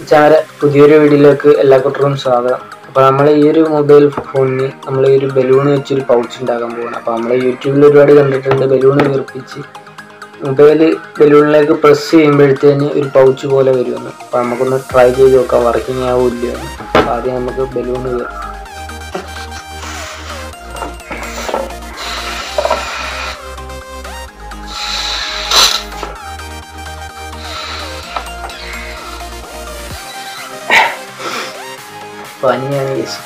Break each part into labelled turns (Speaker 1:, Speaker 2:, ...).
Speaker 1: channel പുതിയൊരു വീഡിയോയിലേക്ക് എല്ലാ കൂട്ടർക്കും സ്വാഗതം അപ്പോൾ നമ്മൾ ഈ ഒരു മൊബൈൽ ഫോണിന് നമ്മൾ ഈ ഒരു ബലൂൺ വെച്ചൊരു പൗച്ച് ഉണ്ടാക്കാൻ പോകണം അപ്പോൾ നമ്മൾ യൂട്യൂബിൽ ഒരുപാട് കണ്ടിട്ടുണ്ട് ബലൂൺ വീർപ്പിച്ച് മൊബൈൽ ബലൂണിലേക്ക് പ്രസ് ചെയ്യുമ്പോഴത്തേന് ഒരു പൗച്ച് പോലെ വരുമെന്ന് അപ്പോൾ നമുക്കൊന്ന് ട്രൈ ചെയ്ത് നോക്കാം വർക്കിംഗ് ആവില്ല എന്ന് അപ്പോൾ ആദ്യം നമുക്ക് ബലൂൺ വീർപ്പിക്കാം പനിയാണ് കേസ്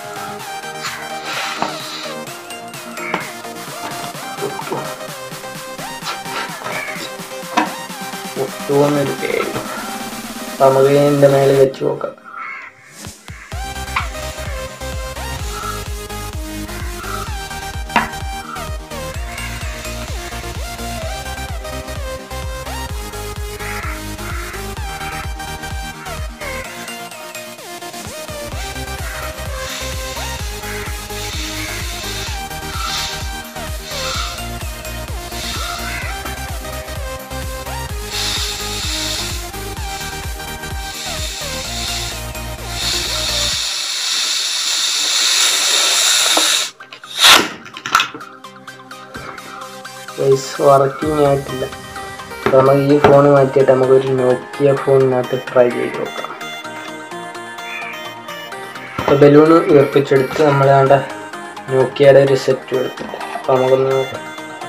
Speaker 1: ഒട്ടുവന്നൊരു പേര് നമുക്ക് എൻ്റെ മേലെ വെച്ച് നോക്കാം വൈസ് വർക്കിംഗ് ആയിട്ടില്ല അപ്പോൾ നമുക്ക് ഈ ഫോൺ മാറ്റിയിട്ട് നമുക്കൊരു നോക്കിയ ഫോണിനകത്ത് ട്രൈ ചെയ്ത് നോക്കാം അപ്പോൾ ബലൂൺ ഉയർപ്പിച്ചെടുത്ത് നമ്മൾ വേണ്ട നോക്കിയയുടെ ഒരു സെറ്റ് എടുത്തിട്ട് അപ്പോൾ നമുക്കൊന്ന് നോക്കാം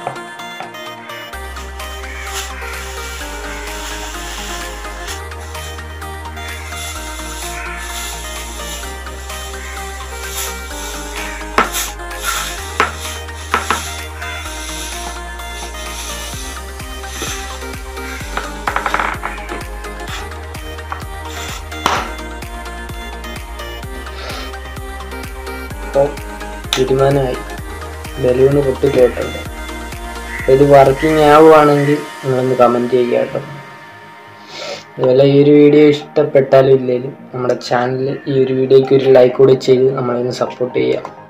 Speaker 1: അപ്പോൾ തീരുമാനമായി ബലൂണ് പൊട്ടി പോയിട്ടുണ്ട് അപ്പോൾ ഇത് വർക്കിംഗ് ആവുകയാണെങ്കിൽ നിങ്ങളൊന്ന് കമൻറ്റ് ചെയ്യുക കേട്ടോ അതുപോലെ ഈ ഒരു വീഡിയോ ഇഷ്ടപ്പെട്ടാലും ഇല്ലെങ്കിലും നമ്മുടെ ചാനൽ ഈ ഒരു വീഡിയോയ്ക്ക് ഒരു ലൈക്ക് കൂടി ചെയ്ത് നമ്മളെ സപ്പോർട്ട് ചെയ്യുക